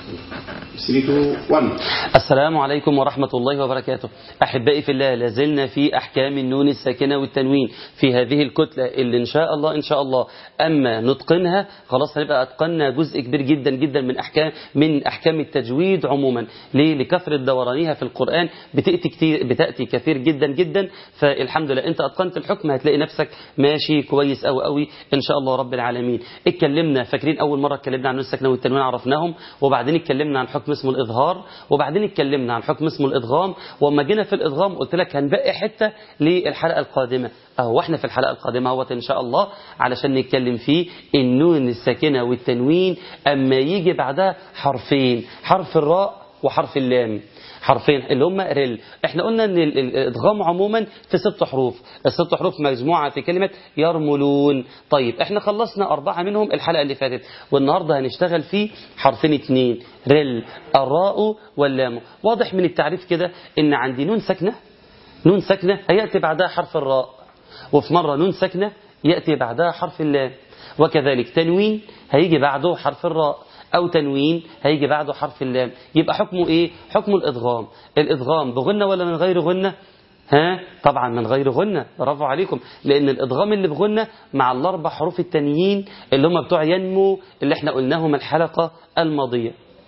السلام عليكم ورحمة الله وبركاته أحبائي في الله لازلنا في أحكام النون الساكنة والتنوين في هذه الكتلة اللي إن شاء الله إن شاء الله أما نتقنها خلاص هنبقى أتقنا جزء كبير جدا جدا من أحكام من أحكام التجويد عموما ليه لكثرة دورانيها في القرآن بتأتي كتير بتأتي كثير جدا جدا فالحمد لله أنت أتقنت الحكم هتلاقي نفسك ماشي كويس أوي أوي إن شاء الله رب العالمين اتكلمنا فاكرين أول مرة اتكلمنا عن النون الساكنة والتنوين عرفناهم وبعدين اتكلمنا عن حكم اسمه الإظهار وبعدين اتكلمنا عن حكم اسمه الإدغام وأما جينا في الإدغام قلت لك هنبقي حتة للحلقة القادمة أهو احنا في الحلقة القادمة اهوت إن شاء الله علشان نتكلم فيه النون الساكنة والتنوين أما يجي بعدها حرفين حرف الراء وحرف اللام حرفين اللي هم رل احنا قلنا ان الادغام عموما في ست حروف الست حروف مجموعة في كلمة يرملون طيب احنا خلصنا أربعة منهم الحلقة اللي فاتت والنهاردة هنشتغل في حرفين اتنين رل الراء واللام واضح من التعريف كده ان عندي نون ساكنة نون ساكنة هيأتي بعدها حرف الراء وفي مرة نون ساكنة يأتي بعدها حرف اللام وكذلك تنوين هيجي بعده حرف الراء أو تنوين هيجي بعده حرف اللام يبقى حكمه إيه حكمه الإدغام الإدغام بغنة ولا من غير غنة ها طبعا من غير غنة برافو عليكم لأن الإدغام اللي بغنة مع الأربع حروف التانيين اللي هم بتوع ينمو اللي احنا قلناهم الحلقة الماضية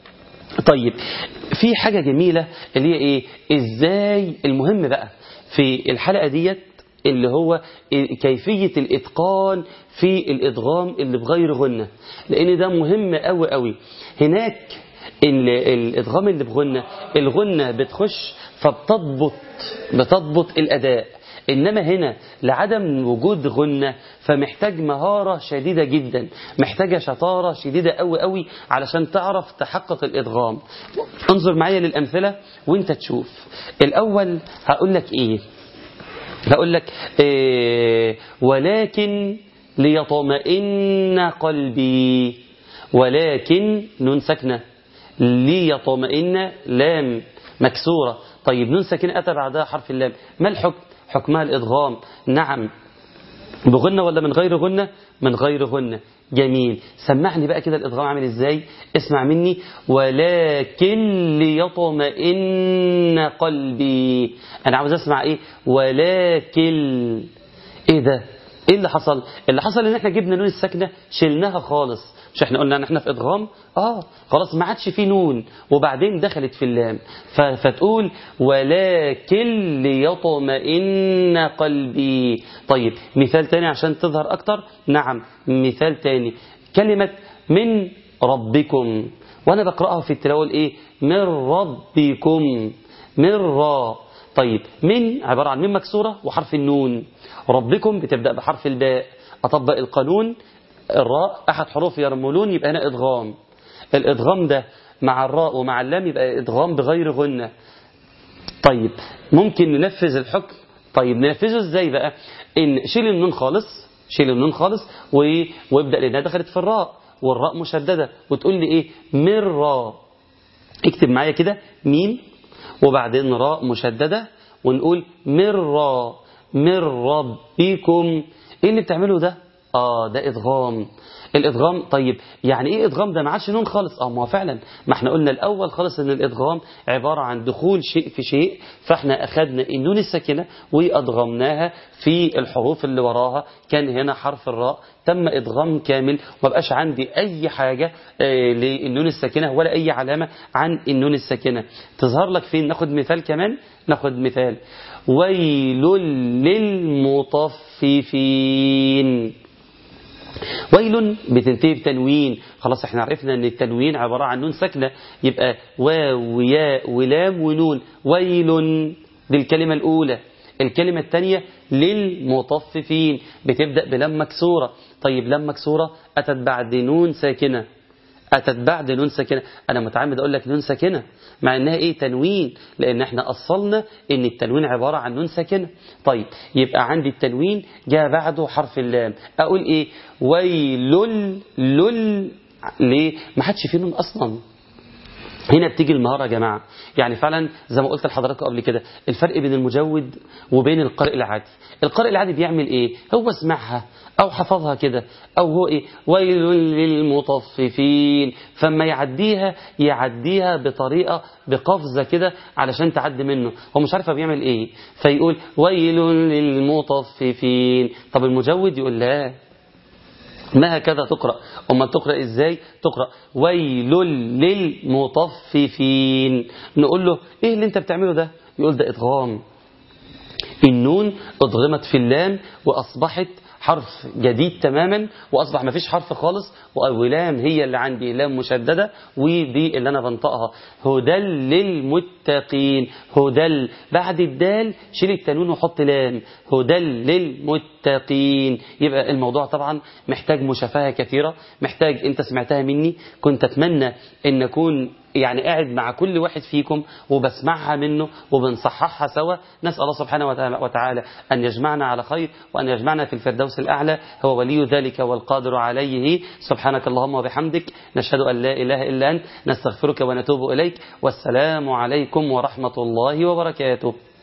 طيب في حاجة جميلة اللي هي ايه ازاي المهم بقى في الحلقة ديت اللي هو كيفية الإتقان في الإدغام اللي بغير غنة لأن ده مهم قوي قوي هناك الإدغام اللي بغنة الغنة بتخش فبتضبط بتضبط الأداء إنما هنا لعدم وجود غنة فمحتاج مهارة شديدة جدا محتاجة شطارة شديدة قوي قوي علشان تعرف تحقق الإدغام انظر معايا للأمثلة وانت تشوف الأول هقول لك إيه هقول لك إيه ولكن ليطمئن قلبي ولكن نون ساكنة ليطمئن لام مكسورة طيب نون ساكنة أتى بعدها حرف اللام ما الحكم حكمها الإدغام نعم بغنة ولا من غير غنة من غير غنة جميل سمعني بقى كده الإدغام عامل إزاي اسمع مني ولكن ليطمئن قلبي أنا عاوز أسمع إيه ولكن إيه ده ايه اللي حصل اللي حصل ان احنا جبنا نون الساكنه شلناها خالص مش احنا قلنا ان احنا في ادغام اه خلاص ما عادش في نون وبعدين دخلت في اللام فتقول ولكن ليطمئن قلبي طيب مثال تاني عشان تظهر اكتر نعم مثال تاني كلمه من ربكم وانا بقراها في التلاوه ايه من ربكم من را طيب من عبارة عن من مكسورة وحرف النون ربكم بتبدأ بحرف الباء أطبق القانون الراء أحد حروف يرملون يبقى هنا إدغام الإدغام ده مع الراء ومع اللام يبقى إدغام بغير غنة طيب ممكن ننفذ الحكم طيب ننفذه ازاي بقى ان شيل النون خالص شيل النون خالص وابدأ لأنها دخلت في الراء والراء مشددة وتقول لي ايه من راء اكتب معايا كده ميم وبعدين راء مشددة ونقول مرة من ربكم ايه اللي بتعمله ده اه ده ادغام الادغام طيب يعني ايه ادغام ده ما عادش نون خالص اه ما هو فعلا ما احنا قلنا الاول خالص ان الادغام عباره عن دخول شيء في شيء فاحنا اخذنا النون الساكنه وادغمناها في الحروف اللي وراها كان هنا حرف الراء تم ادغام كامل ما بقاش عندي اي حاجه آه للنون الساكنه ولا اي علامه عن النون الساكنه تظهر لك فين ناخد مثال كمان ناخد مثال ويل للمطففين ويل بتنتهي بتنوين خلاص احنا عرفنا ان التنوين عبارة عن نون ساكنة يبقى واو وياء ولام ونون ويل دي الكلمة الأولى الكلمة الثانية للمطففين بتبدأ بلام مكسورة طيب لام مكسورة أتت بعد نون ساكنة أتت بعد نون ساكنة أنا متعمد أقول لك نون ساكنة مع إنها إيه تنوين لأن إحنا أصلنا إن التنوين عبارة عن نون ساكنة طيب يبقى عندي التنوين جاء بعده حرف اللام أقول إيه ويل لل ليه ما حدش فيه نون أصلا هنا بتيجي المهارة يا جماعة يعني فعلا زي ما قلت لحضراتكم قبل كده الفرق بين المجود وبين القارئ العادي القارئ العادي بيعمل ايه هو سمعها او حفظها كده او هو ايه ويل للمطففين فما يعديها يعديها بطريقة بقفزة كده علشان تعدي منه هو مش عارف بيعمل ايه فيقول ويل للمطففين طب المجود يقول لا ما هكذا تقرأ أما تقرأ إزاي تقرأ ويل للمطففين نقول له إيه اللي أنت بتعمله ده يقول ده إدغام النون أدغمت في اللام وأصبحت حرف جديد تماما وأصبح ما فيش حرف خالص ولام هي اللي عندي لام مشددة ودي اللي أنا بنطقها هدى للمتقين هدى بعد الدال شيل التنوين وحط لام هدى للمتقين يبقى الموضوع طبعا محتاج مشافهة كثيرة محتاج أنت سمعتها مني كنت أتمنى أن أكون يعني قاعد مع كل واحد فيكم وبسمعها منه وبنصححها سوا نسأل الله سبحانه وتعالى أن يجمعنا على خير وأن يجمعنا في الفردوس الأعلى هو ولي ذلك والقادر عليه سبحانك اللهم وبحمدك نشهد أن لا إله إلا أنت نستغفرك ونتوب إليك والسلام عليكم ورحمة الله وبركاته